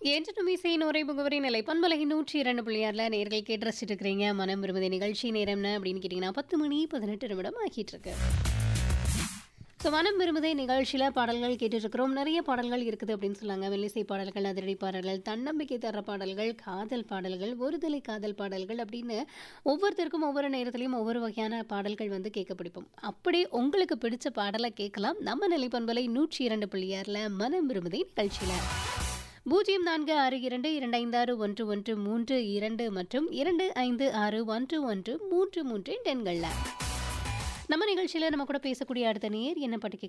என்றும் இசையின் உரை முகவரி நிலை பண்பலை நூற்றி இரண்டு புள்ளியாரில் நேர்கள் கேட்டு ரசிச்சுட்டு இருக்கிறீங்க மனம் விரும்புதை நிகழ்ச்சி நேரம்னு அப்படின்னு கேட்டிங்கன்னா பத்து மணி பதினெட்டு நிமிடம் ஆகிட்டு இருக்கு ஸோ மனம் விரும்புதை நிகழ்ச்சியில் பாடல்கள் கேட்டுட்ருக்கிறோம் நிறைய பாடல்கள் இருக்குது அப்படின்னு சொன்னாங்க மெல்லிசை பாடல்கள் அதிரடி பாடல்கள் தன்னம்பிக்கை தர பாடல்கள் காதல் பாடல்கள் ஒருதலை காதல் பாடல்கள் அப்படின்னு ஒவ்வொருத்தருக்கும் ஒவ்வொரு நேரத்துலையும் ஒவ்வொரு வகையான பாடல்கள் வந்து கேட்க பிடிப்போம் அப்படி உங்களுக்கு பிடிச்ச பாடலை கேட்கலாம் நம்ம நிலைப்பண்பலை நூற்றி இரண்டு புள்ளியாரில் மனம் விரும்புதை நிகழ்ச்சியில் பூஜ்ஜியம் நான்கு ஆறு இரண்டு இரண்டு ஐந்து ஆறு ஒன்று ஒன்று மூன்று இரண்டு மற்றும் இரண்டு ஐந்து ஆறு ஒன்று ஒன்று மூன்று மூன்று எண்களில் நம்ம நிகழ்ச்சியில் நம்ம கூட பேசக்கூடிய அடுத்த நேர் என்ன பாட்டு கேட்க